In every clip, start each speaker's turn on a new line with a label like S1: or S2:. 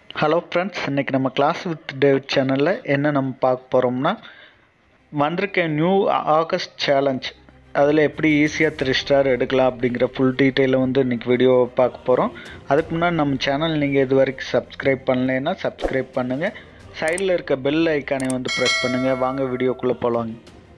S1: hello friends இன்றைக்கி நம்ம class with David சேனலில் என்ன நம்ம பார்க்க போகிறோம்னா வந்திருக்க நியூ ஆகஸ்ட் சேலஞ்ச் அதில் எப்படி ஈஸியாக த்ரீ ஸ்டார் எடுக்கலாம் அப்படிங்கிற ஃபுல் டீட்டெயிலை வந்து இன்றைக்கி வீடியோ பார்க்க போகிறோம் அதுக்கு முன்னாடி நம்ம சேனல் நீங்கள் இது வரைக்கும் சப்ஸ்கிரைப் பண்ணலைன்னா சப்ஸ்கிரைப் பண்ணுங்கள் சைடில் இருக்க பெல் ஐக்கானை வந்து ப்ரெஸ் பண்ணுங்கள் வாங்க வீடியோக்குள்ளே போகலாங்க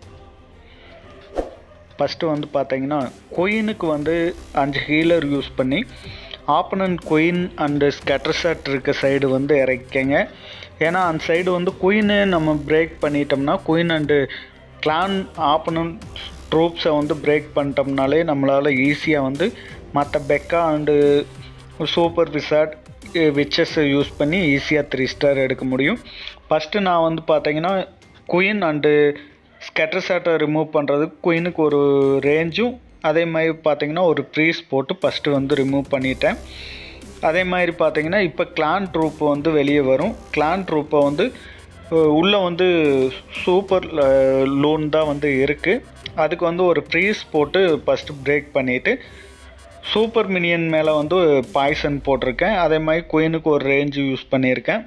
S1: ஃபஸ்ட்டு வந்து பார்த்தீங்கன்னா கொயினுக்கு வந்து அஞ்சு ஹீலர் யூஸ் பண்ணி opponent queen and scatter shot இருக்க சைடு வந்து இறக்கிங்க ஏன்னா அந்த சைடு வந்து குயினு நம்ம பிரேக் பண்ணிட்டோம்னா குயின் அண்டு கிளான் ஆப்பனன்ட் ட்ரூப்ஸை வந்து பிரேக் பண்ணிட்டோம்னாலே நம்மளால் ஈஸியாக வந்து மற்ற பெக்கா அண்டு சூப்பர் விசாட் விச்சஸை யூஸ் பண்ணி ஈஸியாக த்ரீ ஸ்டார் எடுக்க முடியும் ஃபஸ்ட்டு நான் வந்து பார்த்தீங்கன்னா குயின் அண்டு ஸ்கட்டர் ஷாட்டை ரிமூவ் பண்ணுறதுக்கு குயினுக்கு ஒரு ரேஞ்சும் அதே மாதிரி பார்த்தீங்கன்னா ஒரு ப்ரீஸ் போட்டு ஃபஸ்ட்டு வந்து ரிமூவ் பண்ணிட்டேன் அதே மாதிரி பார்த்தீங்கன்னா இப்போ கிளான் ட்ரூப் வந்து வெளியே வரும் கிளான் ட்ரூப்பை வந்து உள்ளே வந்து சூப்பர் லோன் தான் வந்து இருக்குது அதுக்கு வந்து ஒரு ப்ரீஸ் போட்டு ஃபஸ்ட்டு பிரேக் பண்ணிவிட்டு சூப்பர் மினியன் மேலே வந்து பாய்சன் போட்டிருக்கேன் அதே மாதிரி குயினுக்கு ஒரு ரேஞ்சு யூஸ் பண்ணியிருக்கேன்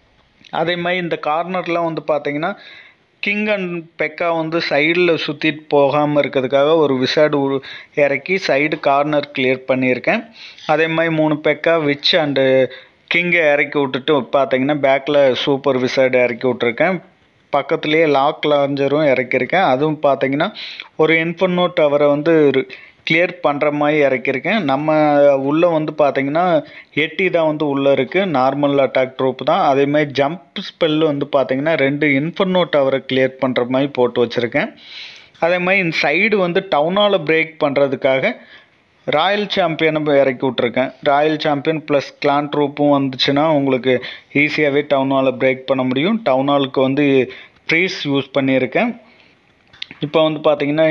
S1: அதே மாதிரி இந்த கார்னர்லாம் வந்து பார்த்தீங்கன்னா கிங் அண்ட் பெக்கா வந்து சைடில் சுற்றிட்டு போகாமல் இருக்கிறதுக்காக ஒரு விசாடு இறக்கி சைடு கார்னர் கிளியர் பண்ணியிருக்கேன் அதே மாதிரி மூணு பெக்கா விச் அண்டு கிங்கை இறக்கி விட்டுட்டு பார்த்தீங்கன்னா பேக்கில் சூப்பர் விசாடு இறக்கி விட்ருக்கேன் பக்கத்துலேயே லாக் லாஞ்சரும் இறக்கியிருக்கேன் அதுவும் பார்த்தீங்கன்னா ஒரு இன்ஃபர்னோ டவரை வந்து கிளியர் பண்ணுற மாதிரி இறக்கியிருக்கேன் நம்ம உள்ளே வந்து பார்த்தீங்கன்னா எட்டி தான் வந்து உள்ளே இருக்குது நார்மல் அட்டாக் ட்ரூப் தான் அதே மாதிரி ஜம்ப் ஸ்பெல்லு வந்து பார்த்தீங்கன்னா ரெண்டு இன்ஃபர்னோ டவரை கிளியர் பண்ணுற மாதிரி போட்டு வச்சுருக்கேன் அதே மாதிரி இந்த சைடு வந்து டவுனால் பிரேக் பண்ணுறதுக்காக ராயல் சாம்பியனை இறக்கி விட்ருக்கேன் ராயல் சாம்பியன் ப்ளஸ் கிளான் ட்ரூப்பும் வந்துச்சுன்னா உங்களுக்கு ஈஸியாகவே டவுனால் பிரேக் பண்ண முடியும் டவுனாலுக்கு வந்து ஃப்ரீஸ் யூஸ் பண்ணியிருக்கேன் இப்போ வந்து பார்த்தீங்கன்னா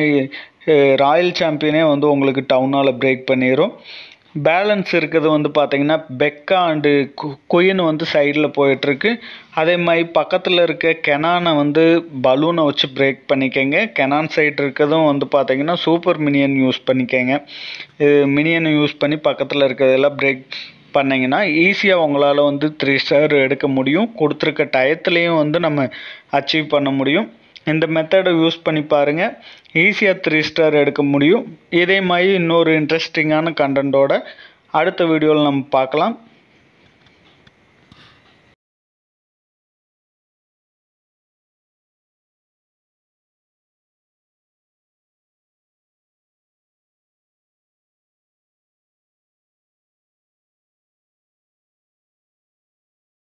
S1: ராயல் சாம்பியனே வந்து உங்களுக்கு டவுனால் பிரேக் பண்ணிடும் பேலன்ஸ் இருக்கிறது வந்து பார்த்தீங்கன்னா பெக்கா அண்டு குயின் வந்து சைடில் போயிட்டுருக்கு அதே மாதிரி பக்கத்தில் இருக்க கெனானை வந்து பலூனை வச்சு பிரேக் பண்ணிக்கங்க கெனான் சைடு இருக்கிறதும் வந்து பார்த்தீங்கன்னா சூப்பர் மினியன் யூஸ் பண்ணிக்கங்க மினியனை யூஸ் பண்ணி பக்கத்தில் இருக்கிறதெல்லாம் பிரேக் பண்ணிங்கன்னா ஈஸியாக உங்களால் வந்து த்ரீ ஸ்டார் எடுக்க முடியும் கொடுத்துருக்க டயத்துலேயும் வந்து நம்ம அச்சீவ் பண்ண முடியும் இந்த மெத்தடை யூஸ் பண்ணி பாருங்கள் ஈஸியாக த்ரீ ஸ்டார் எடுக்க முடியும் இதே மாதிரி இன்னொரு இன்ட்ரெஸ்டிங்கான கண்டென்ட்டோட அடுத்த வீடியோவில் நம்ம பார்க்கலாம்